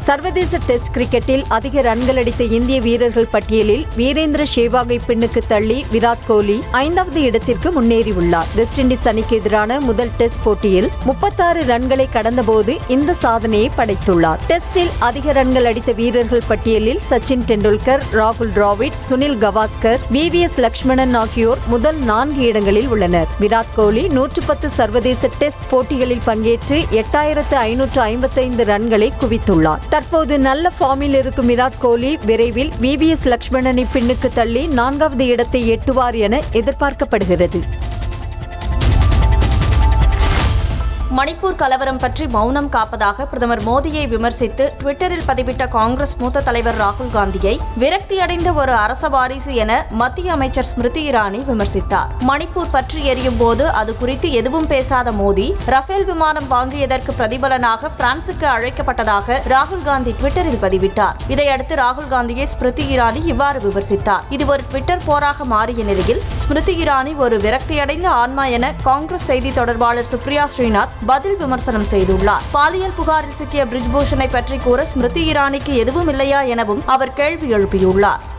சர்வதேச டெஸ்ட் கிரிக்கெட்டில் அதிக ரன்கள் அடித்த இந்திய வீரர்கள் பட்டியலில் வீரேந்திர சேவாகை பின்னுக்கு தள்ளி விராட் கோலி ஐந்தாவது இடத்திற்கு முன்னேறியுள்ளார் வெஸ்ட் இண்டீஸ் அணிக்கு எதிரான முதல் டெஸ்ட் போட்டியில் முப்பத்தாறு ரன்களை கடந்தபோது இந்த சாதனையை படைத்துள்ளார் டெஸ்டில் அதிக ரன்கள் அடித்த வீரர்கள் பட்டியலில் சச்சின் டெண்டுல்கர் ராகுல் Dravid Sunil Gavaskar V V S Lakshmanan ஆகியோர் முதல் நான்கு இடங்களில் உள்ளனர் விராட் கோலி நூற்று பத்து சர்வதேச டெஸ்ட் போட்டிகளில் பங்கேற்று எட்டாயிரத்து ஐநூற்று ஐம்பத்தைந்து ரன்களை குவித்துள்ளார் தற்போது நல்ல ஃபார்மில் இருக்கும் விராட் கோலி விரைவில் வி வி எஸ் லட்சுமணனை பின்னுக்கு தள்ளி நான்காவது இடத்தை எட்டுவார் என எதிர்பார்க்கப்படுகிறது மணிப்பூர் கலவரம் பற்றி மௌனம் காப்பதாக பிரதமர் மோடியை விமர்சித்து ட்விட்டரில் பதிவிட்ட காங்கிரஸ் மூத்த தலைவர் ராகுல் காந்தியை விரக்தியடைந்த ஒரு அரச வாரிசு என மத்திய அமைச்சர் ஸ்மிருதி இரானி விமர்சித்தார் மணிப்பூர் பற்றி எரியும் போது அது குறித்து எதுவும் பேசாத மோடி ரஃபேல் விமானம் வாங்கியதற்கு பிரதிபலனாக பிரான்சுக்கு அழைக்கப்பட்டதாக ராகுல் காந்தி ட்விட்டரில் பதிவிட்டார் இதையடுத்து ராகுல் காந்தியை ஸ்மிருதி இரானி இவ்வாறு விமர்சித்தார் இது ஒரு ட்விட்டர் போராக மாறிய நிலையில் ஸ்மிருதி இரானி ஒரு விரக்தியடைந்த ஆன்மா என காங்கிரஸ் செய்தி தொடர்பாளர் சுப்ரியா ஸ்ரீநாத் பதில் விமர்சனம் செய்துள்ளார் பாலியல் புகாரில் சிக்கிய பிரிஜ்பூஷனை பற்றி கூற ஸ்மிருதி இரானிக்கு எதுவும் இல்லையா எனவும் அவர் கேள்வி எழுப்பியுள்ளார்